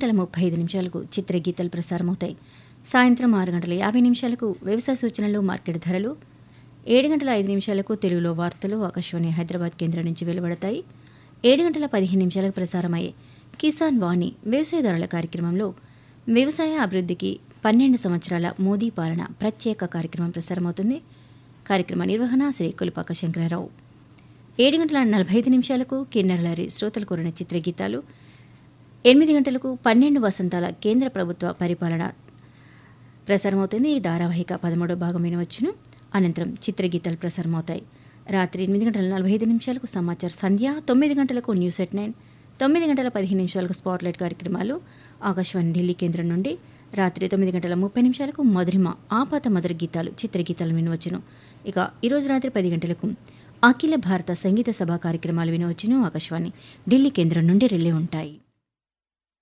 గంటల ముప్పై ఐదు నిమిషాలకు చిత్రగీతాలు ప్రసారమవుతాయి సాయంత్రం ఆరు గంటల యాభై నిమిషాలకు వ్యవసాయ సూచనలు మార్కెట్ ధరలు ఏడు గంటల ఐదు నిమిషాలకు తెలుగులో వార్తలు ఆకాశవాణి హైదరాబాద్ కేంద్రం నుంచి వెలువడతాయి ఏడు గంటల పదిహేను నిమిషాలకు ప్రసారమయ్యే కిసాన్ వాణి వ్యవసాయదారుల కార్యక్రమంలో వ్యవసాయ అభివృద్ధికి పన్నెండు సంవత్సరాల మోదీ పాలన ప్రత్యేక కార్యక్రమం ప్రసారమవుతుంది కార్యక్రమ నిర్వహణ శ్రీ కొలిపాక శంకరరావు ఏడు గంటల నలభై ఐదు నిమిషాలకు కిన్నెరలారి శ్రోతలు కోరిన చిత్రగీతాలు ఎనిమిది గంటలకు పన్నెండు వసంతాల కేంద్ర ప్రభుత్వ పరిపాలన ప్రసారమవుతుంది ఈ ధారావాహిక పదమూడో భాగం వినవచ్చును అనంతరం చిత్రగీతాలు ప్రసారమవుతాయి రాత్రి ఎనిమిది గంటల నలభై ఐదు నిమిషాలకు సమాచార సంధ్య తొమ్మిది గంటలకు న్యూస్ ఎట్ నైన్ తొమ్మిది గంటల పదిహేను నిమిషాలకు స్పాట్లైట్ కార్యక్రమాలు ఆకాశవాణి ఢిల్లీ కేంద్రం నుండి రాత్రి తొమ్మిది గంటల ముప్పై నిమిషాలకు మధురిమ ఆపాత మధుర గీతాలు చిత్రగీతాలు వినవచ్చును ఇక ఈరోజు రాత్రి పది గంటలకు అఖిల భారత సంగీత సభ కార్యక్రమాలు వినవచ్చును ఆకాశవాణి ఢిల్లీ కేంద్రం నుండి రిలే ఉంటాయి